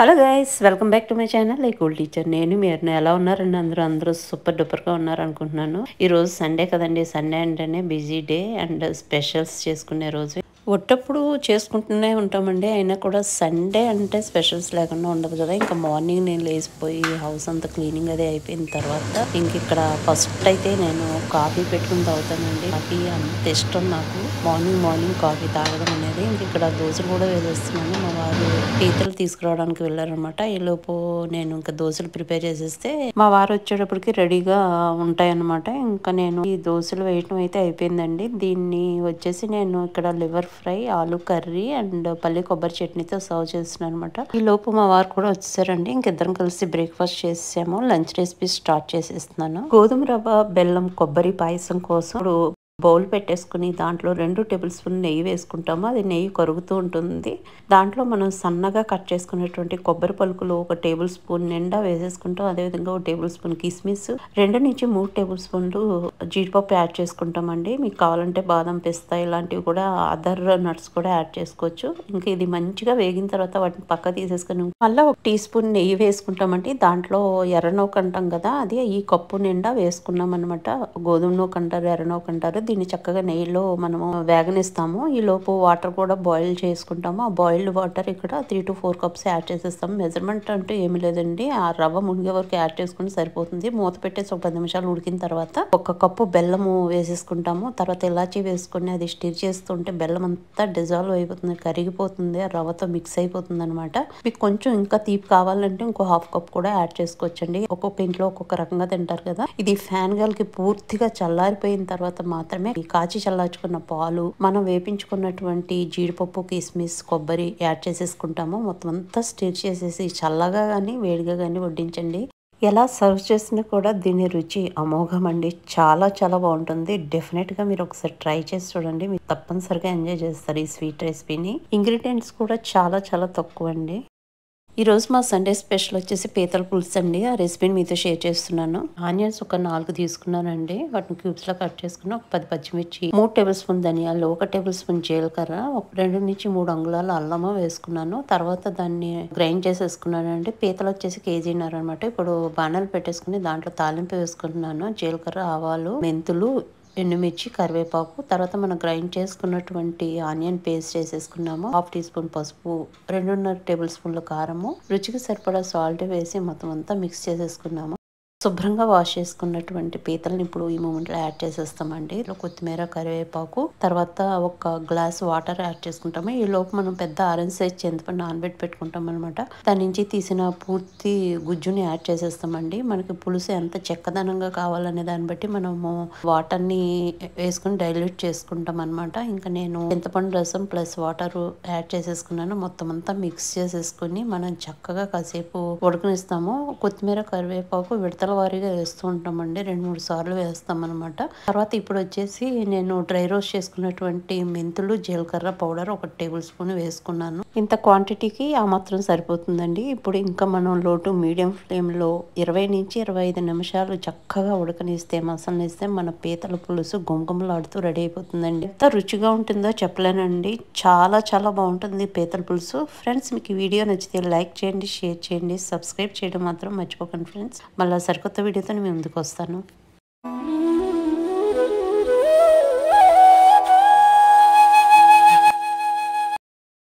hello guys welcome back to my channel like old teacher నేను మీరు ఎలా ఉన్నారండి అందరూ అందరూ సూపర్ డూపర్గా ఉన్నారు అనుకుంటున్నాను ఈ రోజు సండే కదండి సండే అంటేనే బిజీ డే అండ్ స్పెషల్స్ చేసుకునే రోజు ఒట్టప్పుడు చేసుకుంటూనే ఉంటామండి అయినా కూడా సండే అంటే స్పెషల్స్ లేకుండా ఉండదు కదా ఇంకా మార్నింగ్ నేను లేచిపోయి హౌస్ అంతా క్లీనింగ్ అది అయిపోయిన తర్వాత ఇంక ఇక్కడ ఫస్ట్ అయితే నేను కాఫీ పెట్టుకుని తాగుతానండి కాఫీ అంత ఇష్టం నాకు మార్నింగ్ మార్నింగ్ కాఫీ తాగడం అనేది ఇంక ఇక్కడ దోశలు కూడా వేసేస్తున్నాను మా వారు పీతలు తీసుకురావడానికి వెళ్ళారనమాట ఈ లోపు నేను ఇంకా దోశలు ప్రిపేర్ చేసేస్తే మా వారు వచ్చేటప్పటికి రెడీగా ఉంటాయన్నమాట ఇంకా నేను ఈ దోశలు వేయటం అయితే అయిపోయిందండి దీన్ని వచ్చేసి నేను ఇక్కడ liver fry aloo curry and పల్లి కొబ్బరి చట్నీతో సర్వ్ చేస్తున్నాను అనమాట ఈ లోపు మా వారు కూడా వచ్చేసారండి ఇంకిద్దరం కలిసి బ్రేక్ఫాస్ట్ చేసాము లంచ్ రెసిపీ స్టార్ట్ చేసేస్తున్నాను గోధుమ రవ్వ బెల్లం కొబ్బరి పాయసం కోసం ఇప్పుడు బౌల్ పెట్టేసుకుని దాంట్లో రెండు టేబుల్ స్పూన్ నెయ్యి వేసుకుంటాము అది నెయ్యి కరుగుతూ ఉంటుంది దాంట్లో మనం సన్నగా కట్ చేసుకునేటువంటి కొబ్బరి పలుకులు ఒక టేబుల్ స్పూన్ నిండా వేసేసుకుంటాం అదేవిధంగా ఒక టేబుల్ స్పూన్ కిస్మిస్ రెండు నుంచి మూడు టేబుల్ స్పూన్లు జీడిపప్పు యాడ్ చేసుకుంటామండి మీకు కావాలంటే బాదం పిస్తా ఇలాంటివి కూడా అదర్ నట్స్ కూడా యాడ్ చేసుకోవచ్చు ఇంకా ఇది మంచిగా వేగిన తర్వాత వాటిని పక్క తీసేసుకుని మళ్ళీ ఒక టీ స్పూన్ నెయ్యి వేసుకుంటామండి దాంట్లో ఎర్ర నూక అంటాం కదా అది ఈ కప్పు నిండా వేసుకున్నాం అనమాట గోధుమ నూక అంటారు ఎర్ర నూక అంటారు దీన్ని చక్కగా నెయ్యిలో మనము వేగనిస్తాము ఈ లోపు వాటర్ కూడా బాయిల్ చేసుకుంటాము ఆ బాయిల్డ్ వాటర్ ఇక్కడ three to four cups add చేసేస్తాము మెజర్మెంట్ అంటూ ఏమి లేదండి ఆ రవ్వ మునిగే వరకు యాడ్ చేసుకుని సరిపోతుంది మూత పెట్టేసి ఒక పది నిమిషాలు ఉడికిన తర్వాత ఒక కప్పు బెల్లము వేసేసుకుంటాము తర్వాత ఇలాచీ వేసుకుని అది స్టిర్ చేస్తుంటే బెల్లం అంతా డిజాల్వ్ అయిపోతుంది కరిగిపోతుంది ఆ రవ్వతో మిక్స్ అయిపోతుంది అనమాట మీకు కొంచెం ఇంకా తీపి కావాలంటే ఇంకో హాఫ్ కప్ కూడా యాడ్ చేసుకోవచ్చండి ఒక్కొక్క ఇంట్లో ఒక్కొక్క రకంగా తింటారు కదా ఇది ఫ్యాన్ గాలికి పూర్తిగా చల్లారిపోయిన తర్వాత మాత్రమే ఈ కాచి చల్లార్చుకున్న పాలు మనం వేపించుకున్నటువంటి జీడిపప్పు కిస్మిస్ కొబ్బరి యాడ్ చేసేసుకుంటాము మొత్తం అంతా స్టిర్ చేసేసి చల్లగా కానీ వేడిగా కానీ వడ్డించండి ఎలా సర్వ్ చేసినా కూడా దీని రుచి అమోఘం అండి చాలా చాలా బాగుంటుంది డెఫినెట్ గా మీరు ఒకసారి ట్రై చేసి చూడండి మీరు తప్పనిసరిగా ఎంజాయ్ చేస్తారు ఈ స్వీట్ రెసిపీని ఇంగ్రీడియంట్స్ కూడా చాలా చాలా తక్కువ అండి ఈ రోజు మా సండే స్పెషల్ వచ్చేసి పీతల పులుసు అండి ఆ రెసిపీని మీతో షేర్ చేస్తున్నాను ఆనియన్స్ ఒక నాలుగు తీసుకున్నానండి వాటిని క్యూబ్స్ లో కట్ చేసుకుని ఒక పది పచ్చిమిర్చి మూడు టేబుల్ స్పూన్ ధనియాలు ఒక టేబుల్ స్పూన్ జీలకర్ర ఒక రెండు నుంచి మూడు అంగుళాల అల్లము వేసుకున్నాను తర్వాత దాన్ని గ్రైండ్ చేసేసుకున్నానండి పీతలు వచ్చేసి కేజీన్నర అనమాట ఇప్పుడు బాణాలు పెట్టేసుకుని దాంట్లో తాలింపు వేసుకున్నాను జీలకర్ర ఆవాలు మెంతులు ఎండుమిర్చి కరివేపాకు తర్వాత మనం గ్రైండ్ చేసుకున్నటువంటి ఆనియన్ పేస్ట్ వేసేసుకున్నాము హాఫ్ టీ స్పూన్ పసుపు రెండున్నర టేబుల్ స్పూన్ల కారము రుచికి సరిపడా సాల్ట్ వేసి మొత్తం అంతా మిక్స్ చేసేసుకున్నాము శుభ్రంగా వాష్ చేసుకున్నటువంటి పీతల్ని ఇప్పుడు ఈ మూమెంట్ లో యాడ్ చేసేస్తామండి కొత్తిమీర కరివేపాకు తర్వాత ఒక గ్లాస్ వాటర్ యాడ్ చేసుకుంటాము ఈ లోపు మనం పెద్ద ఆరెంజ్ సైజ్ చింతపండు నానబెట్టి పెట్టుకుంటాం అనమాట దాని నుంచి తీసిన పూర్తి గుజ్జుని యాడ్ చేసేస్తామండి మనకి పులుసు ఎంత చెక్కదనంగా కావాలనే దాన్ని బట్టి మనము వాటర్ ని వేసుకుని డైల్యూట్ చేసుకుంటాం అనమాట ఇంకా నేను చింతపండు రసం ప్లస్ వాటర్ యాడ్ చేసేసుకున్నాను మొత్తం అంతా మిక్స్ చేసేసుకుని మనం చక్కగా కాసేపు ఉడకనిస్తాము కొత్తిమీర కరివేపాకు విడతల వారీగా వేస్తూ ఉంటామండి రెండు మూడు సార్లు వేస్తాం అనమాట తర్వాత ఇప్పుడు వచ్చేసి నేను డ్రై రోస్ట్ చేసుకున్నటువంటి మెంతులు జీలకర్ర పౌడర్ ఒక టేబుల్ స్పూన్ వేసుకున్నాను ఇంత క్వాంటిటీకి ఆ మాత్రం సరిపోతుందండి ఇప్పుడు ఇంకా మనం లో టు మీడియం ఫ్లేమ్ లో ఇరవై నుంచి ఇరవై ఐదు నిమిషాలు చక్కగా ఉడకనిస్తే మసలనిస్తే మన పీతల పులుసు గుమగుమలాడుతూ రెడీ అయిపోతుందండి ఎంత రుచిగా ఉంటుందో చెప్పలేనండి చాలా చాలా బాగుంటుంది పీతల పులుసు ఫ్రెండ్స్ మీకు ఈ వీడియో నచ్చితే లైక్ చేయండి షేర్ చేయండి సబ్స్క్రైబ్ చేయడం మాత్రం మర్చిపోకండి ఫ్రెండ్స్ మళ్ళీ సరికొత్త వీడియోతో మేము ముందుకు వస్తాను